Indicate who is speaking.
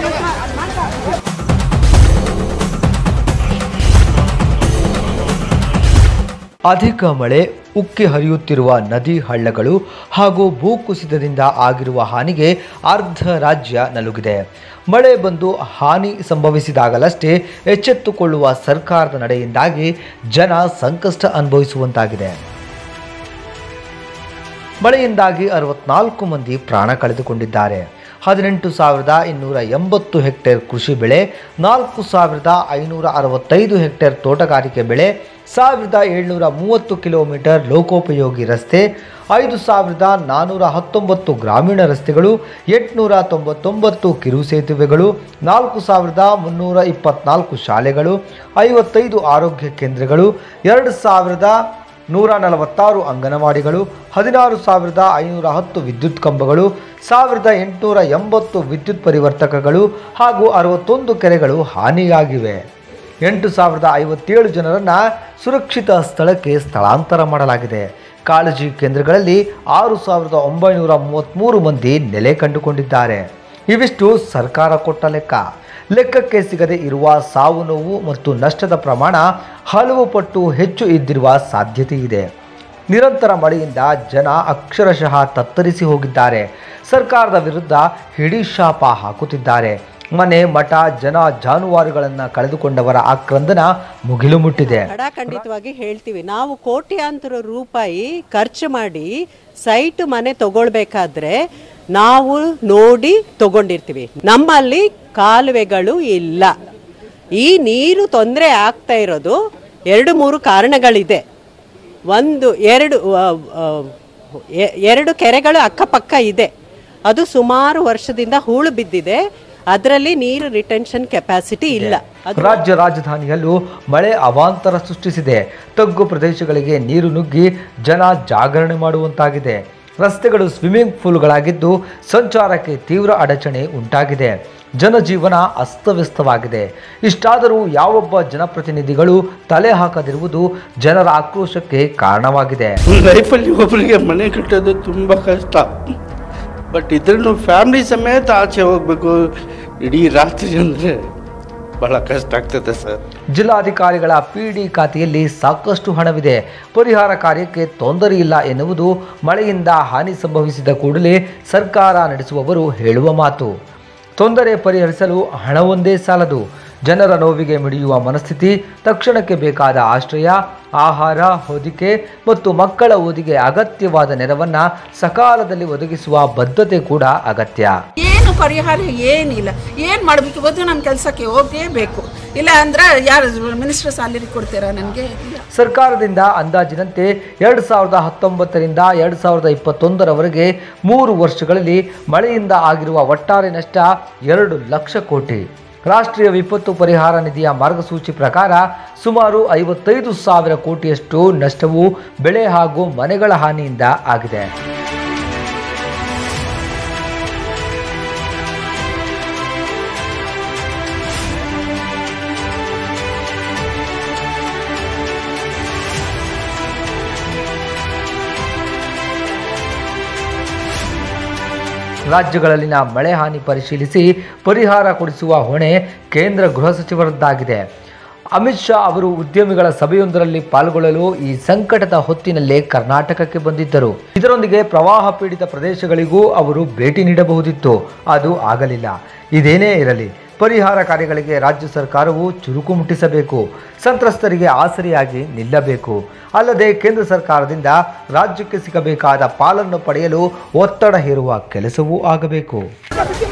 Speaker 1: ಅಧಿಕ ಮಳೆ ಉಕ್ಕಿ ಹರಿಯುತ್ತಿರುವ ನದಿ ಹಳ್ಳಗಳು ಹಾಗೂ ಭೂಕುಸಿತದಿಂದ ಆಗಿರುವ ಹಾನಿಗೆ ಅರ್ಧ ರಾಜ್ಯ ನಲುಗಿದೆ ಮಳೆ ಬಂದು ಹಾನಿ ಸಂಭವಿಸಿದಾಗಲಷ್ಟೇ ಎಚ್ಚೆತ್ತುಕೊಳ್ಳುವ ಸರ್ಕಾರದ ನಡೆಯಿಂದಾಗಿ ಜನ ಸಂಕಷ್ಟ ಅನುಭವಿಸುವಂತಾಗಿದೆ ಮಳೆಯಿಂದಾಗಿ ಅರವತ್ನಾಲ್ಕು ಮಂದಿ ಪ್ರಾಣ ಕಳೆದುಕೊಂಡಿದ್ದಾರೆ ಹದಿನೆಂಟು ಸಾವಿರದ ಇನ್ನೂರ ಎಂಬತ್ತು ಹೆಕ್ಟೇರ್ ಕೃಷಿ ಬೆಳೆ ನಾಲ್ಕು ಸಾವಿರದ ಐನೂರ ಅರವತ್ತೈದು ಹೆಕ್ಟೇರ್ ತೋಟಗಾರಿಕೆ ಬೆಳೆ ಸಾವಿರದ ಏಳ್ನೂರ ಮೂವತ್ತು ಕಿಲೋಮೀಟರ್ ಲೋಕೋಪಯೋಗಿ ರಸ್ತೆ ಐದು ಸಾವಿರದ ನಾನ್ನೂರ ಹತ್ತೊಂಬತ್ತು ಗ್ರಾಮೀಣ ರಸ್ತೆಗಳು ಎಂಟುನೂರ ತೊಂಬತ್ತೊಂಬತ್ತು ಕಿರು ಸೇತುವೆಗಳು ನಾಲ್ಕು ಸಾವಿರದ ಮುನ್ನೂರ ಇಪ್ಪತ್ನಾಲ್ಕು ಶಾಲೆಗಳು ಐವತ್ತೈದು ಆರೋಗ್ಯ ಕೇಂದ್ರಗಳು ಎರಡು ಸಾವಿರದ ನೂರ ನಲವತ್ತಾರು ಅಂಗನವಾಡಿಗಳು ಹದಿನಾರು ಸಾವಿರದ ಐನೂರ ಹತ್ತು ವಿದ್ಯುತ್ ಕಂಬಗಳು ಸಾವಿರದ ಎಂಟುನೂರ ಎಂಬತ್ತು ವಿದ್ಯುತ್ ಪರಿವರ್ತಕಗಳು ಹಾಗೂ ಅರವತ್ತೊಂದು ಕೆರೆಗಳು ಹಾನಿಯಾಗಿವೆ ಎಂಟು ಸಾವಿರದ ಐವತ್ತೇಳು ಜನರನ್ನು ಸುರಕ್ಷಿತ ಸ್ಥಳಕ್ಕೆ ಸ್ಥಳಾಂತರ ಮಾಡಲಾಗಿದೆ ಕಾಳಜಿ ಕೇಂದ್ರಗಳಲ್ಲಿ ಆರು ಸಾವಿರದ ಒಂಬೈನೂರ ಮೂವತ್ತ್ಮೂರು ಮಂದಿ ನೆಲೆ ಕಂಡುಕೊಂಡಿದ್ದಾರೆ ಇವಿಷ್ಟು ಸರ್ಕಾರ ಕೊಟ್ಟ ಲೆಕ್ಕ ಲೆಕ್ಕಕ್ಕೆ ಸಿಗದೆ ಇರುವ ಸಾವು ನೋವು ಮತ್ತು ನಷ್ಟದ ಪ್ರಮಾಣ ಹಲವು ಪಟ್ಟು ಹೆಚ್ಚು ಇದ್ದಿರುವ ಸಾಧ್ಯತೆ ಇದೆ ನಿರಂತರ ಮಳೆಯಿಂದ ಜನ ಅಕ್ಷರಶಃ ತತ್ತರಿಸಿ ಹೋಗಿದ್ದಾರೆ ಸರ್ಕಾರದ ವಿರುದ್ಧ ಹಿಡಿ ಶಾಪ ಹಾಕುತ್ತಿದ್ದಾರೆ ಮನೆ ಮಠ ಜನ ಜಾನುವಾರುಗಳನ್ನು ಕಳೆದುಕೊಂಡವರ ಆಕ್ರಂದನ ಮುಗಿಲು ಮುಟ್ಟಿದೆ
Speaker 2: ಖಡಾಖಂಡಿತವಾಗಿ ಹೇಳ್ತೀವಿ ನಾವು ಕೋಟ್ಯಾಂತರ ರೂಪಾಯಿ ಖರ್ಚು ಮಾಡಿ ಸೈಟ್ ಮನೆ ತಗೊಳ್ಬೇಕಾದ್ರೆ ನಾವು ನೋಡಿ ತಗೊಂಡಿರ್ತೀವಿ ನಮ್ಮಲ್ಲಿ ಕಾಲುವೆಗಳು ಇಲ್ಲ ಈ ನೀರು ತೊಂದರೆ ಆಗ್ತಾ ಇರೋದು ಎರಡು ಮೂರು ಕಾರಣಗಳಿದೆ ಒಂದು ಎರಡು ಆ, ಆ, ಎ- ಎರಡು ಕೆರೆಗಳು ಅಕ್ಕಪಕ್ಕ ಇದೆ ಅದು ಸುಮಾರು ವರ್ಷದಿಂದ ಹೂಳು ಬಿದ್ದಿದೆ ಅದರಲ್ಲಿ ನೀರು ರಿಟೆನ್ಷನ್ ಕೆಪಾಸಿಟಿ ಇಲ್ಲ ಅದು
Speaker 1: ರಾಜ್ಯ ರಾಜಧಾನಿಯಲ್ಲೂ ಮಳೆ ಅವಾಂತರ ಸೃಷ್ಟಿಸಿದೆ ತಗ್ಗು ಪ್ರದೇಶಗಳಿಗೆ ನೀರು ನುಗ್ಗಿ ಜನ ಜಾಗರಣೆ ಮಾಡುವಂತಾಗಿದೆ ರಸ್ತೆಗಳು ಸ್ವಿಮ್ಮಿಂಗ್ ಪೂಲ್ಗಳಾಗಿದ್ದು ಸಂಚಾರಕ್ಕೆ ತೀವ್ರ ಅಡಚಣೆ ಉಂಟಾಗಿದೆ ಜನಜೀವನ ಅಸ್ತವ್ಯಸ್ತವಾಗಿದೆ ಇಷ್ಟಾದರೂ ಯಾವೊಬ್ಬ ಜನಪ್ರತಿನಿಧಿಗಳು ತಲೆ ಹಾಕದಿರುವುದು ಜನರ ಆಕ್ರೋಶಕ್ಕೆ ಕಾರಣವಾಗಿದೆ
Speaker 3: ಲೈಫಲ್ಲಿ ಒಬ್ಬರಿಗೆ ಮನೆ ಕಟ್ಟೋದು ತುಂಬ ಕಷ್ಟ ಬಟ್ ಇದ್ರೂ ಫ್ಯಾಮ್ಲಿ ಸಮೇತ ಆಚೆ ಹೋಗ್ಬೇಕು ಇಡೀ ರಾತ್ರಿ ಅಂದರೆ ಬಹಳ ಕಷ್ಟ ಆಗ್ತದೆ ಸರ್
Speaker 1: ಜಿಲ್ಲಾಧಿಕಾರಿಗಳ ಪಿಡಿ ಖಾತೆಯಲ್ಲಿ ಸಾಕಷ್ಟು ಹಣವಿದೆ ಪರಿಹಾರ ಕಾರ್ಯಕ್ಕೆ ತೊಂದರೆ ಇಲ್ಲ ಎನ್ನುವುದು ಮಳೆಯಿಂದ ಹಾನಿ ಸಂಭವಿಸಿದ ಕೂಡಲೇ ಸರ್ಕಾರ ನಡೆಸುವವರು ಹೇಳುವ ಮಾತು ತೊಂದರೆ ಪರಿಹರಿಸಲು ಹಣವೊಂದೇ ಸಾಲದು ಜನರ ನೋವಿಗೆ ಮಿಡಿಯುವ ಮನಸ್ಥಿತಿ ತಕ್ಷಣಕ್ಕೆ ಬೇಕಾದ ಆಶ್ರಯ ಆಹಾರ ಹೊದಿಕೆ ಮತ್ತು ಮಕ್ಕಳ ಓದಿಗೆ ಅಗತ್ಯವಾದ ನೆರವನ್ನ ಸಕಾಲದಲ್ಲಿ ಒದಗಿಸುವ ಬದ್ಧತೆ ಕೂಡ ಅಗತ್ಯ
Speaker 4: ಏನು ಪರಿಹಾರ ಏನಿಲ್ಲ ಏನು ಮಾಡಬೇಕು ಇವತ್ತು ನಾನು ಕೆಲಸಕ್ಕೆ ಹೋಗಲೇಬೇಕು ಇಲ್ಲ ಅಂದ್ರೆ ಯಾರು ಮಿನಿಸ್ಟರ್ ಸ್ಯಾಲರಿ ಕೊಡ್ತೀರಾ ನನಗೆ ಇಲ್ಲ
Speaker 1: ಸರ್ಕಾರದಿಂದ ಅಂದಾಜಿನಂತೆ ಎರಡು ಸಾವಿರದ ಹತ್ತೊಂಬತ್ತರಿಂದ ಎರಡು ಸಾವಿರದ ಇಪ್ಪತ್ತೊಂದರವರೆಗೆ ಮೂರು ವರ್ಷಗಳಲ್ಲಿ ಮಳೆಯಿಂದ ಆಗಿರುವ ಒಟ್ಟಾರೆ ನಷ್ಟ ಎರಡು ಲಕ್ಷ ಕೋಟಿ ರಾಷ್ಟ್ರೀಯ ವಿಪತ್ತು ಪರಿಹಾರ ನಿಧಿಯ ಮಾರ್ಗಸೂಚಿ ಪ್ರಕಾರ ಸುಮಾರು ಐವತ್ತೈದು ಸಾವಿರ ಕೋಟಿಯಷ್ಟು ನಷ್ಟವು ಬೆಳೆ ಹಾಗೂ ಮನೆಗಳ ಹಾನಿಯಿಂದ ಆಗಿದೆ ರಾಜ್ಯಗಳಲ್ಲಿನ ಮಳೆ ಹಾನಿ ಪರಿಶೀಲಿಸಿ ಪರಿಹಾರ ಕೊಡಿಸುವ ಹೊಣೆ ಕೇಂದ್ರ ಗೃಹ ಸಚಿವರದ್ದಾಗಿದೆ ಅಮಿತ್ ಶಾ ಅವರು ಉದ್ಯಮಿಗಳ ಸಭೆಯೊಂದರಲ್ಲಿ ಪಾಲ್ಗೊಳ್ಳಲು ಈ ಸಂಕಟದ ಹೊತ್ತಿನಲ್ಲೇ ಕರ್ನಾಟಕಕ್ಕೆ ಬಂದಿದ್ದರು ಇದರೊಂದಿಗೆ ಪ್ರವಾಹ ಪೀಡಿತ ಪ್ರದೇಶಗಳಿಗೂ ಅವರು ಭೇಟಿ ನೀಡಬಹುದಿತ್ತು ಅದು ಆಗಲಿಲ್ಲ ಇದೇನೇ ಇರಲಿ ಪರಿಹಾರ ಕಾರ್ಯಗಳಿಗೆ ರಾಜ್ಯ ಸರ್ಕಾರವು ಚುರುಕು ಮುಟ್ಟಿಸಬೇಕು ಸಂತ್ರಸ್ತರಿಗೆ ಆಸರಿಯಾಗಿ ನಿಲ್ಲಬೇಕು ಅಲ್ಲದೆ ಕೇಂದ್ರ ಸರ್ಕಾರದಿಂದ ರಾಜ್ಯಕ್ಕೆ ಸಿಗಬೇಕಾದ ಪಾಲನ್ನು ಪಡೆಯಲು ಒತ್ತಡ ಹೇರುವ ಕೆಲಸವೂ ಆಗಬೇಕು